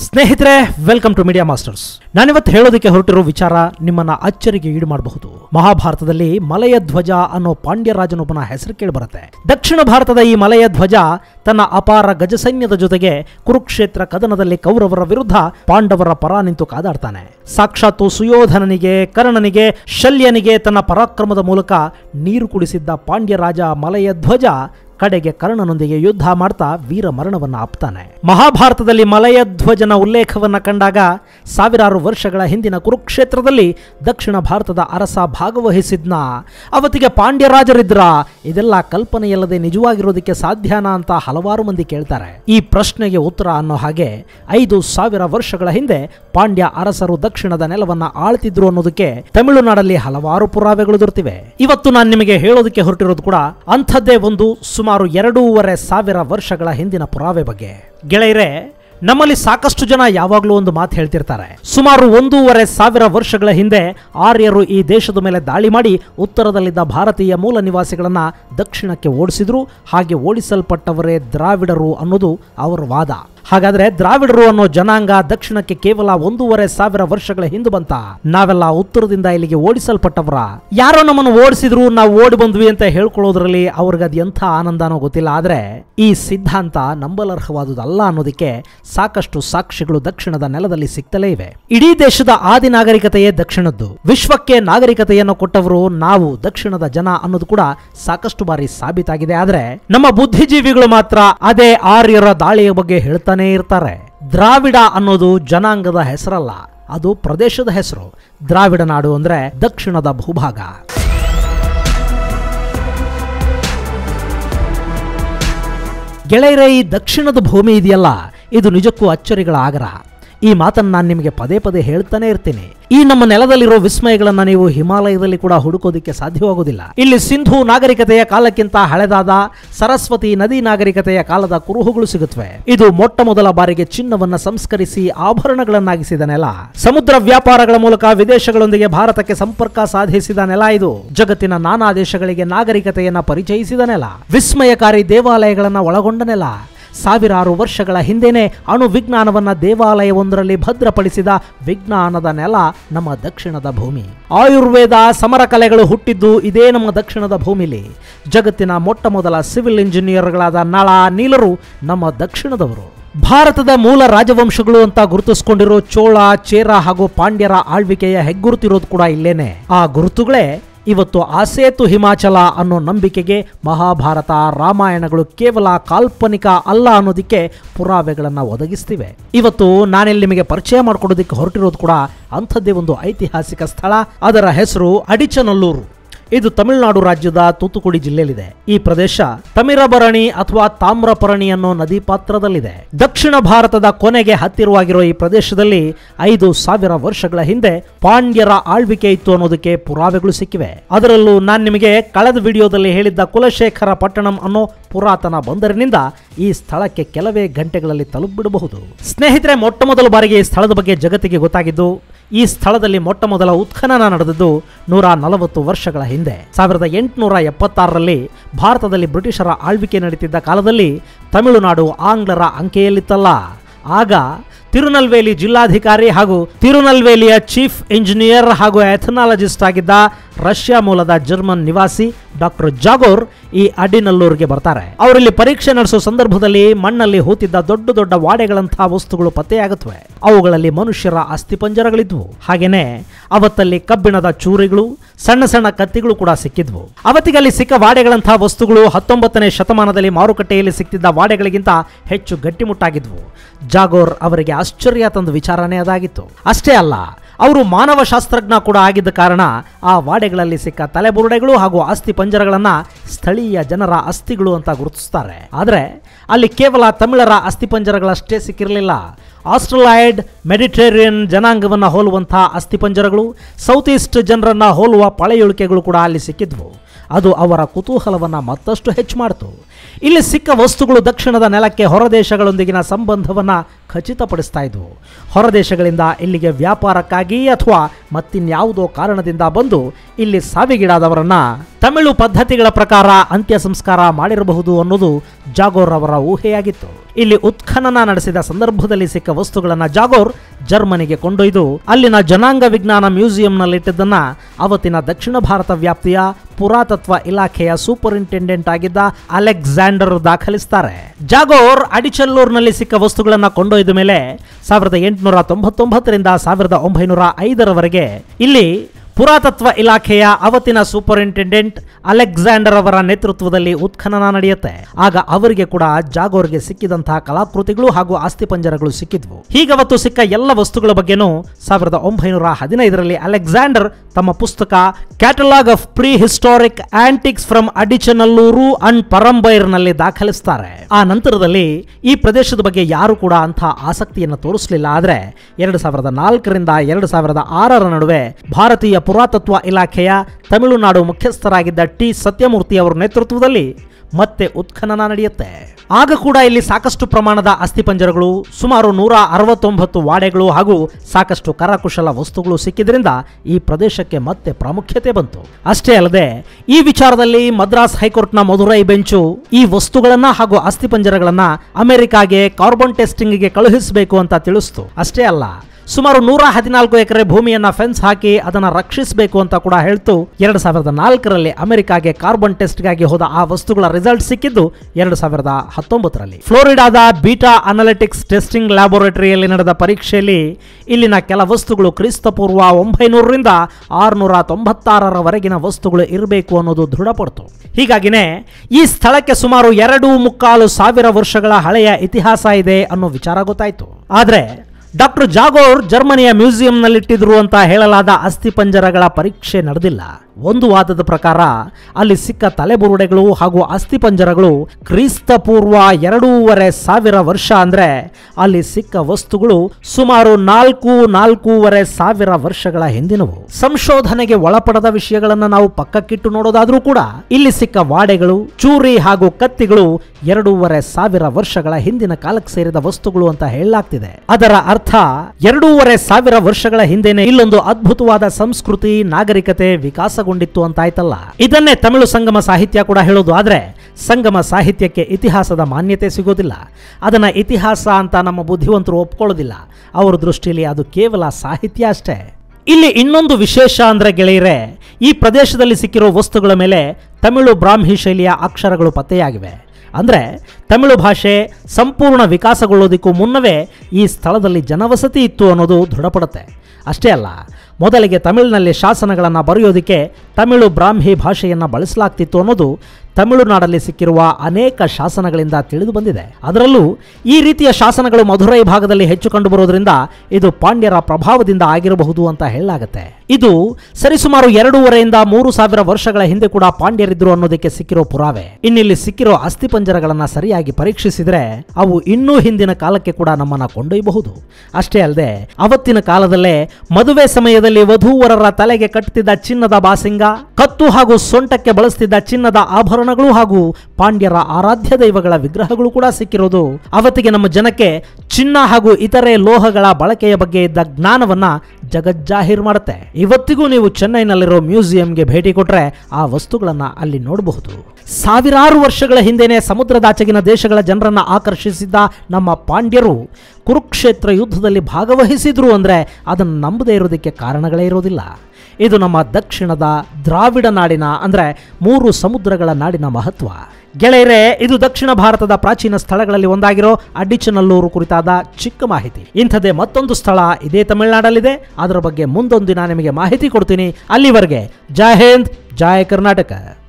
ಸ್ನೇಹಿತರೆ welcome to media masters ನಾನಿವತ್ತು ಹೇಳೋದಕ್ಕೆ ಹೊರಟಿರೋ ವಿಚಾರ ನಿಮ್ಮನ್ನ ಅಚ್ಚರಿಗೆ ಈಡು ಮಾಡಬಹುದು ಮಹಾಭಾರತದಲ್ಲಿ ಮಲಯ ಧ್ವಜ ಅನ್ನೋ ಪಾಂಡ್ಯರಾಜನೊಬ್ಬನ ಹೆಸರು ಕೇಳಿಬರುತ್ತೆ ದಕ್ಷಿಣ ಭಾರತದ ಈ ಮಲಯ ಧ್ವಜ ತನ್ನ ಅಪಾರ ಗಜ ಸೈನ್ಯದ ಜೊತೆಗೆ ಕುರುಕ್ಷೇತ್ರ ಕದನದಲ್ಲಿ ಕೌರವರ ವಿರುದ್ಧ ಪಾಂಡವರ ಪರ ನಿಂತು ಕಾದಾಡ್ತಾನೆ ಸಾಕ್ಷಾತ್ತು ಸುಯೋಧನನಿಗೆ ಕರ್ಣನಿಗೆ ಶಲ್ಯನಿಗೆ ತನ್ನ ಪರಾಕ್ರಮದ ಮೂಲಕ ನೀರು ಕುಡಿಸಿದ್ದ ಪಾಂಡ್ಯರಾಜ ಮಲಯ ಧ್ವಜ ಕಡೆಗೆ ಕರ್ಣನೊಂದಿಗೆ ಯುದ್ಧ ಮಾಡ್ತಾ ವೀರ ಮರಣವನ್ನ ಅಪ್ತಾನೆ ಮಹಾಭಾರತದಲ್ಲಿ ಮಲಯಧ್ವಜನ ಉಲ್ಲೇಖವನ್ನ ಕಂಡಾಗ ಸಾವಿರಾರು ವರ್ಷಗಳ ಹಿಂದಿನ ಕುರುಕ್ಷೇತ್ರದಲ್ಲಿ ದಕ್ಷಿಣ ಭಾರತದ ಅರಸ ಭಾಗವಹಿಸಿದ್ನ ಅವತ್ತಿಗೆ ಪಾಂಡ್ಯರಾಜರಿದ್ರ ಇದೆಲ್ಲ ಕಲ್ಪನೆಯಲ್ಲದೆ ನಿಜವಾಗಿರೋದಕ್ಕೆ ಸಾಧ್ಯನಾ ಅಂತ ಹಲವಾರು ಮಂದಿ ಕೇಳ್ತಾರೆ ಈ ಪ್ರಶ್ನೆಗೆ ಉತ್ತರ ಅನ್ನೋ ಹಾಗೆ ಐದು ಸಾವಿರ ವರ್ಷಗಳ ಹಿಂದೆ ಪಾಂಡ್ಯ ಅರಸರು ದಕ್ಷಿಣದ ನೆಲವನ್ನ ಆಳ್ತಿದ್ರು ಅನ್ನೋದಕ್ಕೆ ತಮಿಳುನಾಡಲ್ಲಿ ಹಲವಾರು ಪುರಾವೆಗಳು ದೊರೆತಿವೆ ಇವತ್ತು ನಾನು ನಿಮಗೆ ಹೇಳೋದಕ್ಕೆ ಹೊರಟಿರೋದು ಕೂಡ ಅಂಥದ್ದೇ ಒಂದು ಸುಮಾರು ಎರಡೂವರೆ ಸಾವಿರ ವರ್ಷಗಳ ಹಿಂದಿನ ಪುರಾವೆ ಬಗ್ಗೆ ಗೆಳೆಯರೆ ನಮ್ಮಲ್ಲಿ ಸಾಕಷ್ಟು ಜನ ಯಾವಾಗಲೂ ಒಂದು ಮಾತು ಹೇಳ್ತಿರ್ತಾರೆ ಸುಮಾರು ಒಂದೂವರೆ ಸಾವಿರ ವರ್ಷಗಳ ಹಿಂದೆ ಆರ್ಯರು ಈ ದೇಶದ ಮೇಲೆ ದಾಳಿ ಮಾಡಿ ಉತ್ತರದಲ್ಲಿದ್ದ ಭಾರತೀಯ ಮೂಲ ನಿವಾಸಿಗಳನ್ನ ದಕ್ಷಿಣಕ್ಕೆ ಓಡಿಸಿದ್ರು ಹಾಗೆ ಓಡಿಸಲ್ಪಟ್ಟವರೇ ದ್ರಾವಿಡರು ಅನ್ನೋದು ಅವರ ವಾದ ಹಾಗಾದ್ರೆ ದ್ರಾವಿಡರು ಅನ್ನೋ ಜನಾಂಗ ದಕ್ಷಿಣಕ್ಕೆ ಕೇವಲ ಒಂದೂವರೆ ಸಾವಿರ ವರ್ಷಗಳ ಹಿಂದೆ ಬಂತ ನಾವೆಲ್ಲ ಉತ್ತರದಿಂದ ಇಲ್ಲಿಗೆ ಓಡಿಸಲ್ಪಟ್ಟವರ ಯಾರೋ ನಮ್ಮನ್ನು ಓಡಿಸಿದ್ರು ನಾವು ಓಡಿ ಬಂದ್ವಿ ಅಂತ ಹೇಳ್ಕೊಳ್ಳೋದ್ರಲ್ಲಿ ಅವ್ರಿಗೆ ಅದು ಎಂಥ ಆನಂದನೋ ಗೊತ್ತಿಲ್ಲ ಆದ್ರೆ ಈ ಸಿದ್ಧಾಂತ ನಂಬಲರ್ಹವಾದುದಲ್ಲ ಅನ್ನೋದಕ್ಕೆ ಸಾಕಷ್ಟು ಸಾಕ್ಷಿಗಳು ದಕ್ಷಿಣದ ನೆಲದಲ್ಲಿ ಸಿಗ್ತಲೇ ಇವೆ ಇಡೀ ದೇಶದ ಆದಿ ನಾಗರಿಕತೆಯೇ ದಕ್ಷಿಣದ್ದು ವಿಶ್ವಕ್ಕೆ ನಾಗರಿಕತೆಯನ್ನು ಕೊಟ್ಟವರು ನಾವು ದಕ್ಷಿಣದ ಜನ ಅನ್ನೋದು ಕೂಡ ಸಾಕಷ್ಟು ಬಾರಿ ಸಾಬೀತಾಗಿದೆ ಆದ್ರೆ ನಮ್ಮ ಬುದ್ಧಿಜೀವಿಗಳು ಮಾತ್ರ ಅದೇ ಆರ್ಯರ ದಾಳಿಯ ಬಗ್ಗೆ ಹೇಳ್ತಾನೆ ಇರ್ತಾರೆ ದ್ರಾವಿಡ ಅನ್ನೋದು ಜನಾಂಗದ ಹೆಸರಲ್ಲ ಅದು ಪ್ರದೇಶದ ಹೆಸರು ದ್ರಾವಿಡ ನಾಡು ಅಂದ್ರೆ ದಕ್ಷಿಣದ ಭೂಭಾಗ ಗೆಳೆಯರೇ ಈ ದಕ್ಷಿಣದ ಭೂಮಿ ಇದೆಯಲ್ಲ ಇದು ನಿಜಕ್ಕೂ ಅಚ್ಚರಿಗಳ ಆಗರ ಈ ಮಾತನ್ನು ನಾನು ನಿಮಗೆ ಪದೇ ಪದೇ ಹೇಳ್ತಾನೆ ಇರ್ತೀನಿ ಈ ನಮ್ಮ ನೆಲದಲ್ಲಿರೋ ವಿಸ್ಮಯಗಳನ್ನ ನೀವು ಹಿಮಾಲಯದಲ್ಲಿ ಕೂಡ ಹುಡುಕೋದಿಕ್ಕೆ ಸಾಧ್ಯವಾಗುವುದಿಲ್ಲ ಇಲ್ಲಿ ಸಿಂಧು ನಾಗರಿಕತೆಯ ಕಾಲಕ್ಕಿಂತ ಹಳೆದಾದ ಸರಸ್ವತಿ ನದಿ ನಾಗರಿಕತೆಯ ಕಾಲದ ಕುರುಹುಗಳು ಸಿಗುತ್ತವೆ ಇದು ಮೊಟ್ಟ ಮೊದಲ ಬಾರಿಗೆ ಚಿನ್ನವನ್ನ ಸಂಸ್ಕರಿಸಿ ಆಭರಣಗಳನ್ನಾಗಿಸಿದ ನೆಲ ಸಮುದ್ರ ವ್ಯಾಪಾರಗಳ ಮೂಲಕ ವಿದೇಶಗಳೊಂದಿಗೆ ಭಾರತಕ್ಕೆ ಸಂಪರ್ಕ ಸಾಧಿಸಿದ ನೆಲ ಇದು ಜಗತ್ತಿನ ನಾನಾ ದೇಶಗಳಿಗೆ ನಾಗರಿಕತೆಯನ್ನ ಪರಿಚಯಿಸಿದ ನೆಲ ವಿಸ್ಮಯಕಾರಿ ದೇವಾಲಯಗಳನ್ನ ಒಳಗೊಂಡ ನೆಲ ಸಾವಿರಾರು ವರ್ಷಗಳ ಹಿಂದೆನೆ ಅಣು ವಿಜ್ಞಾನವನ್ನ ದೇವಾಲಯವೊಂದರಲ್ಲಿ ಭದ್ರಪಡಿಸಿದ ವಿಜ್ಞಾನದ ನೆಲ ನಮ್ಮ ದಕ್ಷಿಣದ ಭೂಮಿ ಆಯುರ್ವೇದ ಸಮರ ಕಲೆಗಳು ಹುಟ್ಟಿದ್ದು ಇದೇ ನಮ್ಮ ದಕ್ಷಿಣದ ಭೂಮಿಲಿ ಜಗತ್ತಿನ ಮೊಟ್ಟ ಮೊದಲ ಸಿವಿಲ್ ಇಂಜಿನಿಯರ್ಗಳಾದ ನಳ ನೀಲರು ನಮ್ಮ ದಕ್ಷಿಣದವರು ಭಾರತದ ಮೂಲ ರಾಜವಂಶಗಳು ಅಂತ ಗುರುತಿಸ್ಕೊಂಡಿರೋ ಚೋಳ ಚೇರ ಹಾಗೂ ಪಾಂಡ್ಯರ ಆಳ್ವಿಕೆಯ ಹೆಗ್ಗುರುತಿರೋದು ಕೂಡ ಇಲ್ಲೇನೆ ಆ ಗುರುತುಗಳೇ ಇವತ್ತು ಆಸೇತು ಹಿಮಾಚಲ ಅನ್ನೋ ನಂಬಿಕೆಗೆ ಮಹಾಭಾರತ ರಾಮಾಯಣಗಳು ಕೇವಲ ಕಾಲ್ಪನಿಕ ಅಲ್ಲ ಅನ್ನೋದಕ್ಕೆ ಪುರಾವೆಗಳನ್ನು ಒದಗಿಸ್ತಿವೆ ಇವತ್ತು ನಾನಿಲ್ಲಿ ನಿಮಗೆ ಪರಿಚಯ ಮಾಡಿಕೊಡೋದಕ್ಕೆ ಹೊರಟಿರೋದು ಕೂಡ ಅಂಥದ್ದೇ ಒಂದು ಐತಿಹಾಸಿಕ ಸ್ಥಳ ಅದರ ಹೆಸರು ಅಡಿಚನಲ್ಲೂರು ಇದು ತಮಿಳುನಾಡು ರಾಜ್ಯದ ತೂತುಕುಡಿ ಜಿಲ್ಲೆಯಲ್ಲಿದೆ ಈ ಪ್ರದೇಶ ತಮಿರಬರಣಿ ಅಥವಾ ತಾಮ್ರಪರಣಿ ಅನ್ನೋ ನದಿ ಪಾತ್ರದಲ್ಲಿದೆ ದಕ್ಷಿಣ ಭಾರತದ ಕೊನೆಗೆ ಹತ್ತಿರವಾಗಿರೋ ಈ ಪ್ರದೇಶದಲ್ಲಿ ಐದು ಸಾವಿರ ವರ್ಷಗಳ ಹಿಂದೆ ಪಾಂಡ್ಯರ ಆಳ್ವಿಕೆ ಇತ್ತು ಅನ್ನೋದಕ್ಕೆ ಪುರಾವೆಗಳು ಸಿಕ್ಕಿವೆ ಅದರಲ್ಲೂ ನಾನು ನಿಮಗೆ ಕಳೆದ ವಿಡಿಯೋದಲ್ಲಿ ಹೇಳಿದ್ದ ಕುಲಶೇಖರ ಪಟ್ಟಣಂ ಅನ್ನೋ ಪುರಾತನ ಬಂದರಿನಿಂದ ಈ ಸ್ಥಳಕ್ಕೆ ಕೆಲವೇ ಗಂಟೆಗಳಲ್ಲಿ ತಲುಪಿಬಿಡಬಹುದು ಸ್ನೇಹಿತರೆ ಮೊಟ್ಟ ಮೊದಲ ಬಾರಿಗೆ ಈ ಸ್ಥಳದ ಬಗ್ಗೆ ಜಗತ್ತಿಗೆ ಗೊತ್ತಾಗಿದ್ದು ಈ ಸ್ಥಳದಲ್ಲಿ ಮೊಟ್ಟ ಮೊದಲ ಉತ್ಖನನ ನಡೆದದ್ದು ನೂರ ನಲವತ್ತು ವರ್ಷಗಳ ಹಿಂದೆ ಸಾವಿರದ ಎಂಟುನೂರ ಎಪ್ಪತ್ತಾರರಲ್ಲಿ ಭಾರತದಲ್ಲಿ ಬ್ರಿಟಿಷರ ಆಳ್ವಿಕೆ ನಡೀತಿದ್ದ ಕಾಲದಲ್ಲಿ ತಮಿಳುನಾಡು ಆಂಗ್ಲರ ಅಂಕೆಯಲ್ಲಿತ್ತಲ್ಲ ಆಗ ತಿರುನಲ್ವೇಲಿ ಜಿಲ್ಲಾಧಿಕಾರಿ ಹಾಗೂ ತಿರುನಲ್ವೇಲಿಯ ಚೀಫ್ ಇಂಜಿನಿಯರ್ ಹಾಗೂ ಎಥನಾಲಜಿಸ್ಟ್ ಆಗಿದ್ದ ರಷ್ಯಾ ಮೂಲದ ಜರ್ಮನ್ ನಿವಾಸಿ ಡಾಕ್ಟರ್ ಜಾಗೋರ್ ಈ ಅಡಿನಲ್ಲೂರಿಗೆ ಬರ್ತಾರೆ ಅವರಲ್ಲಿ ಪರೀಕ್ಷೆ ನಡೆಸೋ ಸಂದರ್ಭದಲ್ಲಿ ಮಣ್ಣಲ್ಲಿ ಹೂತಿದ್ದ ದೊಡ್ಡ ದೊಡ್ಡ ವಾಡೆಗಳಂತಹ ವಸ್ತುಗಳು ಪತ್ತೆಯಾಗುತ್ತವೆ ಅವುಗಳಲ್ಲಿ ಮನುಷ್ಯರ ಅಸ್ಥಿಪಂಜರಗಳಿದ್ವು ಹಾಗೇನೆ ಅವತ್ತಲ್ಲಿ ಕಬ್ಬಿಣದ ಚೂರಿಗಳು ಸಣ್ಣ ಸಣ್ಣ ಕತ್ತಿಗಳು ಕೂಡ ಸಿಕ್ಕಿದ್ವು ಅವತ್ತಿಗಲ್ಲಿ ಸಿಕ್ಕ ವಾಡೆಗಳಂತಹ ವಸ್ತುಗಳು ಹತ್ತೊಂಬತ್ತನೇ ಶತಮಾನದಲ್ಲಿ ಮಾರುಕಟ್ಟೆಯಲ್ಲಿ ಸಿಕ್ತಿದ್ದ ವಾಡೆಗಳಿಗಿಂತ ಹೆಚ್ಚು ಗಟ್ಟಿಮುಟ್ಟಾಗಿದ್ವು ಜಾಗೋರ್ ಅವರಿಗೆ ಆಶ್ಚರ್ಯ ತಂದ ವಿಚಾರನೇ ಅದಾಗಿತ್ತು ಅಷ್ಟೇ ಅಲ್ಲ ಅವರು ಮಾನವ ಶಾಸ್ತ್ರಜ್ಞ ಕೂಡ ಆಗಿದ್ದ ಕಾರಣ ಆ ವಾಡೆಗಳಲ್ಲಿ ಸಿಕ್ಕ ತಲೆಬುರುಡೆಗಳು ಹಾಗೂ ಅಸ್ಥಿ ಪಂಜರಗಳನ್ನ ಸ್ಥಳೀಯ ಜನರ ಅಸ್ಥಿಗಳು ಅಂತ ಗುರುತಿಸ್ತಾರೆ ಆದರೆ ಅಲ್ಲಿ ಕೇವಲ ತಮಿಳರ ಅಸ್ಥಿಪಂಜರಗಳಷ್ಟೇ ಸಿಕ್ಕಿರಲಿಲ್ಲ ಆಸ್ಟ್ರಲಾಯ್ಡ್ ಮೆಡಿಟೇರಿಯನ್ ಜನಾಂಗವನ್ನು ಹೋಲುವಂತಹ ಅಸ್ಥಿಪಂಜರಗಳು ಸೌತ್ ಈಸ್ಟ್ ಜನರನ್ನ ಹೋಲುವ ಪಳೆಯುಳಿಕೆಗಳು ಕೂಡ ಅಲ್ಲಿ ಸಿಕ್ಕಿದ್ವು ಅದು ಅವರ ಕುತೂಹಲವನ್ನ ಮತ್ತಷ್ಟು ಹೆಚ್ಚು ಮಾಡಿತು ಇಲ್ಲಿ ಸಿಕ್ಕ ವಸ್ತುಗಳು ದಕ್ಷಿಣದ ನೆಲಕ್ಕೆ ಹೊರದೇಶಗಳೊಂದಿಗಿನ ಸಂಬಂಧವನ್ನ ಖಚಿತಪಡಿಸ್ತಾ ಇದ್ವು ಹೊರದೇಶಗಳಿಂದ ಇಲ್ಲಿಗೆ ವ್ಯಾಪಾರಕ್ಕಾಗಿ ಅಥವಾ ಮತ್ತಿನ್ಯಾವುದೋ ಕಾರಣದಿಂದ ಬಂದು ಇಲ್ಲಿ ಸಾವಿಗೀಡಾದವರನ್ನ ತಮಿಳು ಪದ್ಧತಿಗಳ ಪ್ರಕಾರ ಅಂತ್ಯ ಸಂಸ್ಕಾರ ಮಾಡಿರಬಹುದು ಅನ್ನೋದು ಜಾಗೋರ್ ಅವರ ಊಹೆಯಾಗಿತ್ತು ಇಲ್ಲಿ ಉತ್ಖನನ ನಡೆಸಿದ ಸಂದರ್ಭದಲ್ಲಿ ಸಿಕ್ಕ ವಸ್ತುಗಳನ್ನ ಜಾಗೋರ್ ಜರ್ಮನಿಗೆ ಕೊಂಡೊಯ್ದು ಅಲ್ಲಿನ ಜನಾಂಗ ವಿಜ್ಞಾನ ಮ್ಯೂಸಿಯಂನಲ್ಲಿಟ್ಟಿದ್ದನ್ನ ಅವತ್ತಿನ ದಕ್ಷಿಣ ಭಾರತ ವ್ಯಾಪ್ತಿಯ ಪುರಾತತ್ವ ಇಲಾಖೆಯ ಸೂಪರಿಂಟೆಂಡೆಂಟ್ ಆಗಿದ್ದ ಅಲೆಕ್ಸಾಂಡರ್ ದಾಖಲಿಸ್ತಾರೆ ಜಾಗೋರ್ ಅಡಿಚಲ್ಲೂರ್ನಲ್ಲಿ ಸಿಕ್ಕ ವಸ್ತುಗಳನ್ನ ಕೊಂಡೊಯ್ದ ಮೇಲೆ ಸಾವಿರದ ಎಂಟುನೂರ ತೊಂಬತ್ತೊಂಬತ್ತರಿಂದ ಸಾವಿರದ ಒಂಬೈನೂರ ಐದರವರೆಗೆ ಇಲ್ಲಿ ಪುರಾತತ್ವ ಇಲಾಖೆಯ ಅವತ್ತಿನ ಸೂಪರಿಂಟೆಂಡೆಂಟ್ ಅಲೆಕ್ಸಾಂಡರ್ ಅವರ ನೇತೃತ್ವದಲ್ಲಿ ಉತ್ಖನನ ನಡೆಯುತ್ತೆ ಆಗ ಅವರಿಗೆ ಕೂಡ ಜಾಗೋರ್ಗೆ ಸಿಕ್ಕಿದಂತಹ ಕಲಾಕೃತಿಗಳು ಹಾಗೂ ಅಸ್ಥಿಪಂಜರಗಳು ಸಿಕ್ಕಿದ್ವು ಹೀಗವತ್ತು ಸಿಕ್ಕ ಎಲ್ಲ ವಸ್ತುಗಳ ಬಗ್ಗೆನೂ ಸಾವಿರದ ಒಂಬೈನೂರ ಹದಿನೈದರಲ್ಲಿ ಅಲೆಕ್ಸಾಂಡರ್ ತಮ್ಮ ಪುಸ್ತಕ catalogue of prehistoric antiques from Adichanallur and ಪರಂಬೈರ್ನಲ್ಲಿ ದಾಖಲಿಸ್ತಾರೆ ಆ ನಂತರದಲ್ಲಿ ಈ ಪ್ರದೇಶದ ಬಗ್ಗೆ ಯಾರು ಕೂಡ ಅಂಥ ಆಸಕ್ತಿಯನ್ನು ತೋರಿಸಲಿಲ್ಲ ಆದರೆ ಎರಡು ಸಾವಿರದ ನಾಲ್ಕರಿಂದ ಎರಡು ಸಾವಿರದ ಆರರ ನಡುವೆ ಭಾರತೀಯ ಪುರಾತತ್ವ ಇಲಾಖೆಯ ತಮಿಳುನಾಡು ಮುಖ್ಯಸ್ಥರಾಗಿದ್ದ ಟಿ ಸತ್ಯಮೂರ್ತಿ ಅವರ ನೇತೃತ್ವದಲ್ಲಿ ಮತ್ತೆ ಉತ್ಖನನ ನಡೆಯುತ್ತೆ ಆಗ ಕೂಡ ಇಲ್ಲಿ ಸಾಕಷ್ಟು ಪ್ರಮಾಣದ ಅಸ್ಥಿಪಂಜರಗಳು ಸುಮಾರು ನೂರ ಅರವತ್ತೊಂಬತ್ತು ವಾಡೆಗಳು ಹಾಗೂ ಸಾಕಷ್ಟು ಕರಕುಶಲ ವಸ್ತುಗಳು ಸಿಕ್ಕಿದ್ರಿಂದ ಈ ಪ್ರದೇಶಕ್ಕೆ ಮತ್ತೆ ಪ್ರಾಮುಖ್ಯತೆ ಬಂತು ಅಷ್ಟೇ ಅಲ್ಲದೆ ಈ ವಿಚಾರದಲ್ಲಿ ಮದ್ರಾಸ್ ಹೈಕೋರ್ಟ್ನ ಮಧುರೈ ಬೆಂಚು ಈ ವಸ್ತುಗಳನ್ನ ಹಾಗೂ ಅಸ್ಥಿಪಂಜರಗಳನ್ನ ಅಮೆರಿಕಾಗೆ ಕಾರ್ಬನ್ ಟೆಸ್ಟಿಂಗ್ಗೆ ಕಳುಹಿಸಬೇಕು ಅಂತ ತಿಳಿಸ್ತು ಅಷ್ಟೇ ಅಲ್ಲ ಸುಮಾರು ನೂರ ಹದಿನಾಲ್ಕು ಎಕರೆ ಭೂಮಿಯನ್ನ ಫೆನ್ಸ್ ಹಾಕಿ ಅದನ್ನ ರಕ್ಷಿಸಬೇಕು ಅಂತ ಕೂಡ ಹೇಳ್ತು ಎರಡು ಸಾವಿರದ ನಾಲ್ಕರಲ್ಲಿ ಅಮೆರಿಕಾಗೆ ಕಾರ್ಬನ್ ಟೆಸ್ಟ್ಗಾಗಿ ಹೋದ ಆ ವಸ್ತುಗಳ ರಿಸಲ್ಟ್ ಸಿಕ್ಕಿದ್ದು ಎರಡು ಸಾವಿರದ ಹತ್ತೊಂಬತ್ತರಲ್ಲಿ ಫ್ಲೋರಿಡಾದ ಬೀಟಾ ಅನಾಲಿಟಿಕ್ಸ್ ಟೆಸ್ಟಿಂಗ್ ಲ್ಯಾಬೋರೇಟರಿಯಲ್ಲಿ ನಡೆದ ಪರೀಕ್ಷೆಯಲ್ಲಿ ಇಲ್ಲಿನ ಕೆಲ ವಸ್ತುಗಳು ಕ್ರಿಸ್ತಪೂರ್ವ ಒಂಬೈನೂರರಿಂದ ಆರುನೂರ ತೊಂಬತ್ತಾರರವರೆಗಿನ ವಸ್ತುಗಳು ಇರಬೇಕು ಅನ್ನೋದು ದೃಢಪಡ್ತು ಹೀಗಾಗಿನೇ ಈ ಸ್ಥಳಕ್ಕೆ ಸುಮಾರು ಎರಡು ಮುಕ್ಕಾಲು ಸಾವಿರ ವರ್ಷಗಳ ಹಳೆಯ ಇತಿಹಾಸ ಇದೆ ಅನ್ನೋ ವಿಚಾರ ಗೊತ್ತಾಯ್ತು ಆದ್ರೆ ಡಾಕ್ಟರ್ ಜಾಗೋರ್ ಜರ್ಮನಿಯ ಮ್ಯೂಸಿಯಂನಲ್ಲಿಟ್ಟಿದ್ರು ಅಂತ ಹೇಳಲಾದ ಅಸ್ಥಿಪಂಜರಗಳ ಪರೀಕ್ಷೆ ನಡೆದಿಲ್ಲ ಒಂದು ವಾದದ ಪ್ರಕಾರ ಅಲ್ಲಿ ಸಿಕ್ಕ ತಲೆಬುರುಡೆಗಳು ಹಾಗೂ ಅಸ್ಥಿಪಂಜರಗಳು ಕ್ರಿಸ್ತ ಪೂರ್ವ ಎರಡೂವರೆ ಸಾವಿರ ವರ್ಷ ಅಂದ್ರೆ ಅಲ್ಲಿ ಸಿಕ್ಕ ವಸ್ತುಗಳು ಸುಮಾರು ನಾಲ್ಕು ನಾಲ್ಕೂವರೆ ಸಾವಿರ ವರ್ಷಗಳ ಹಿಂದಿನವು ಸಂಶೋಧನೆಗೆ ಒಳಪಡದ ವಿಷಯಗಳನ್ನ ನಾವು ಪಕ್ಕಕ್ಕಿಟ್ಟು ನೋಡೋದಾದ್ರೂ ಕೂಡ ಇಲ್ಲಿ ಸಿಕ್ಕ ವಾಡೆಗಳು ಚೂರಿ ಹಾಗೂ ಕತ್ತಿಗಳು ಎರಡೂವರೆ ಸಾವಿರ ವರ್ಷಗಳ ಹಿಂದಿನ ಕಾಲಕ್ಕೆ ಸೇರಿದ ವಸ್ತುಗಳು ಅಂತ ಹೇಳಲಾಗ್ತಿದೆ ಅದರ ಅರ್ಥ ಎರಡೂವರೆ ಸಾವಿರ ವರ್ಷಗಳ ಹಿಂದೆನೆ ಇಲ್ಲೊಂದು ಅದ್ಭುತವಾದ ಸಂಸ್ಕೃತಿ ನಾಗರಿಕತೆ ವಿಕಾಸಗೊಂಡಿತ್ತು ಅಂತ ಆಯ್ತಲ್ಲ ಇದನ್ನೇ ತಮಿಳು ಸಂಗಮ ಸಾಹಿತ್ಯ ಕೂಡ ಹೇಳೋದು ಆದ್ರೆ ಸಂಗಮ ಸಾಹಿತ್ಯಕ್ಕೆ ಇತಿಹಾಸದ ಮಾನ್ಯತೆ ಸಿಗೋದಿಲ್ಲ ಅದನ್ನ ಇತಿಹಾಸ ಅಂತ ನಮ್ಮ ಬುದ್ಧಿವಂತರು ಒಪ್ಕೊಳ್ಳೋದಿಲ್ಲ ಅವರ ದೃಷ್ಟಿಯಲ್ಲಿ ಅದು ಕೇವಲ ಸಾಹಿತ್ಯ ಅಷ್ಟೇ ಇಲ್ಲಿ ಇನ್ನೊಂದು ವಿಶೇಷ ಅಂದ್ರೆ ಗೆಳೆಯರೆ ಈ ಪ್ರದೇಶದಲ್ಲಿ ಸಿಕ್ಕಿರೋ ವಸ್ತುಗಳ ಮೇಲೆ ತಮಿಳು ಬ್ರಾಹ್ಮಿ ಶೈಲಿಯ ಅಕ್ಷರಗಳು ಪತ್ತೆಯಾಗಿವೆ ಅಂದರೆ ತಮಿಳು ಭಾಷೆ ಸಂಪೂರ್ಣ ವಿಕಾಸಗೊಳ್ಳೋದಕ್ಕೂ ಮುನ್ನವೇ ಈ ಸ್ಥಳದಲ್ಲಿ ಜನವಸತಿ ಇತ್ತು ಅನ್ನೋದು ದೃಢಪಡುತ್ತೆ ಅಷ್ಟೇ ಅಲ್ಲ ಮೊದಲಿಗೆ ತಮಿಳಿನಲ್ಲಿ ಶಾಸನಗಳನ್ನು ಬರೆಯೋದಕ್ಕೆ ತಮಿಳು ಬ್ರಾಹ್ಮಿ ಭಾಷೆಯನ್ನು ಬಳಸಲಾಗ್ತಿತ್ತು ಅನ್ನೋದು ತಮಿಳುನಾಡಲ್ಲಿ ಸಿಕ್ಕಿರುವ ಅನೇಕ ಶಾಸನಗಳಿಂದ ತಿಳಿದು ಬಂದಿದೆ ಅದರಲ್ಲೂ ಈ ರೀತಿಯ ಶಾಸನಗಳು ಮಧುರೈ ಭಾಗದಲ್ಲಿ ಹೆಚ್ಚು ಕಂಡುಬರೋದ್ರಿಂದ ಇದು ಪಾಂಡ್ಯರ ಪ್ರಭಾವದಿಂದ ಆಗಿರಬಹುದು ಅಂತ ಹೇಳಲಾಗುತ್ತೆ ಇದು ಸರಿಸುಮಾರು ಎರಡೂವರೆಯಿಂದ ಮೂರು ಸಾವಿರ ವರ್ಷಗಳ ಹಿಂದೆ ಕೂಡ ಪಾಂಡ್ಯರಿದ್ರು ಅನ್ನೋದಕ್ಕೆ ಸಿಕ್ಕಿರೋ ಪುರಾವೆ ಇನ್ನಿಲ್ಲಿ ಸಿಕ್ಕಿರೋ ಅಸ್ಥಿಪಂಜರಗಳನ್ನ ಸರಿಯಾಗಿ ಪರೀಕ್ಷಿಸಿದ್ರೆ ಅವು ಇನ್ನೂ ಹಿಂದಿನ ಕಾಲಕ್ಕೆ ಕೂಡ ನಮ್ಮನ್ನ ಕೊಂಡೊಯ್ಯಬಹುದು ಅಷ್ಟೇ ಅಲ್ಲದೆ ಅವತ್ತಿನ ಕಾಲದಲ್ಲೇ ಮದುವೆ ಸಮಯದಲ್ಲಿ ವಧೂವರರ ತಲೆಗೆ ಕಟ್ಟುತ್ತಿದ್ದ ಚಿನ್ನದ ಬಾಸಿಂಗ ಕತ್ತು ಹಾಗೂ ಸೊಂಟಕ್ಕೆ ಬಳಸ್ತಿದ್ದ ಚಿನ್ನದ ಆಭರಣಗಳು ಹಾಗೂ ಪಾಂಡ್ಯರ ಆರಾಧ್ಯ ದೈವಗಳ ವಿಗ್ರಹಗಳು ಕೂಡ ಸಿಕ್ಕಿರೋದು ಅವತ್ತಿಗೆ ನಮ್ಮ ಜನಕ್ಕೆ ಚಿನ್ನ ಹಾಗೂ ಇತರೆ ಲೋಹಗಳ ಬಳಕೆಯ ಬಗ್ಗೆ ಇದ್ದ ಜ್ಞಾನವನ್ನ ಜಗಜ್ಜಾಹೀರ್ ಮಾಡುತ್ತೆ ಇವತ್ತಿಗೂ ನೀವು ಚೆನ್ನೈನಲ್ಲಿರೋ ಮ್ಯೂಸಿಯಂಗೆ ಭೇಟಿ ಕೊಟ್ರೆ ಆ ವಸ್ತುಗಳನ್ನ ಅಲ್ಲಿ ನೋಡಬಹುದು ಸಾವಿರಾರು ವರ್ಷಗಳ ಹಿಂದೆನೆ ಸಮುದ್ರದಾಚೆಗಿನ ದೇಶಗಳ ಜನರನ್ನ ಆಕರ್ಷಿಸಿದ್ದ ನಮ್ಮ ಪಾಂಡ್ಯರು ಕುರುಕ್ಷೇತ್ರ ಯುದ್ಧದಲ್ಲಿ ಭಾಗವಹಿಸಿದ್ರು ಅಂದ್ರೆ ಅದನ್ನು ನಂಬದೇ ಇರೋದಕ್ಕೆ ಕಾರಣಗಳೇ ಇರೋದಿಲ್ಲ ಇದು ನಮ್ಮ ದಕ್ಷಿಣದ ದ್ರಾವಿಡ ನಾಡಿನ ಅಂದ್ರೆ ಮೂರು ಸಮುದ್ರಗಳ ನಾಡಿನ ಮಹತ್ವ ಗೆಳೆಯರೆ ಇದು ದಕ್ಷಿಣ ಭಾರತದ ಪ್ರಾಚೀನ ಸ್ಥಳಗಳಲ್ಲಿ ಒಂದಾಗಿರೋ ಅಡ್ಡಿಚನಲ್ಲೂರು ಕುರಿತಾದ ಚಿಕ್ಕ ಮಾಹಿತಿ ಇಂಥದ್ದೇ ಮತ್ತೊಂದು ಸ್ಥಳ ಇದೇ ತಮಿಳುನಾಡಲ್ಲಿದೆ ಅದರ ಬಗ್ಗೆ ಮುಂದೊಂದು ದಿನ ನಿಮಗೆ ಮಾಹಿತಿ ಕೊಡ್ತೀನಿ ಅಲ್ಲಿವರೆಗೆ ಜೈ ಹಿಂದ್ ಜೈ ಕರ್ನಾಟಕ